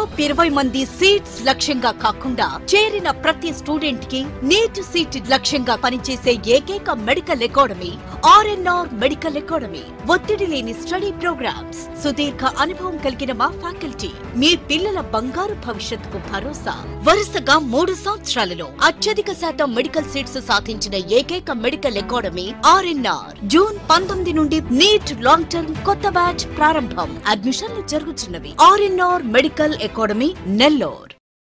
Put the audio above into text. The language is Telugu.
టాప్ ఇరవై మంది సీట్స్ లక్ష్యంగా కాకుండా చేరిన ప్రతి స్టూడెంట్ కి నీట్ సీట్ లక్ష్యంగా పనిచేసే ఏకైక medical academy RNR medical academy ఒత్తిడి లేని స్టడీ ప్రోగ్రామ్స్ సుదీర్ఘ అనుభవం కలిగిన మా ఫ్యాకల్టీ మీ పిల్లల బంగారు భవిష్యత్తుకు భరోసా వరుసగా మూడు సంవత్సరాలలో అత్యధిక శాతం మెడికల్ సీట్స్ సాధించిన ఏకైక మెడికల్ అకాడమీ ఆర్ఎన్ఆర్ జూన్ పంతొమ్మిది నుండి నీట్ లాంగ్ టర్మ్ కొత్త బ్యాచ్ ప్రారంభం అడ్మిషన్లు జరుగుతున్నవి ఆర్ఎన్ఆర్ మెడికల్ అకాడమీ నెల్లూరు